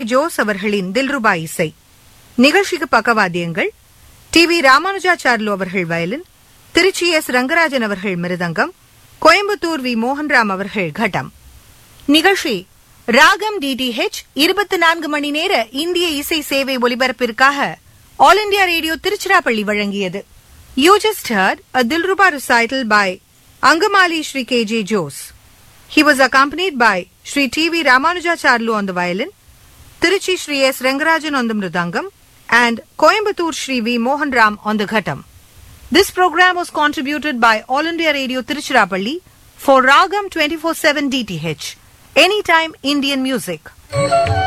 Jose அவர்களின் தில்ருபா இசை நிகழ்ச்சிக்கு பக்கவாத்தியங்கள் டி வி ராமானுஜாச்சார்லு அவர்கள் வயலின் திருச்சி எஸ் ரங்கராஜன் அவர்கள் மிருதங்கம் கோயம்புத்தூர் வி மோகன்ராம் அவர்கள் கட்டம் நிகழ்ச்சி ராகம் டிடிஹெச் இருபத்தி நான்கு மணி நேர இந்திய இசை சேவை ஒலிபரப்பிற்காக ஆல் இண்டியா ரேடியோ திருச்சிராப்பள்ளி வழங்கியது you just heard a dilruba recital by Angamaly Shri K J Jose He was accompanied by Sri T.V. Ramanujacharlu on the violin, Tiruchi Sri S. Rangarajan on the mridangam, and Coimbatore Sri V. Mohan Ram on the ghatam. This program was contributed by All India Radio Tiruchirappalli for Ragam 24/7 DTH, Anytime Indian Music.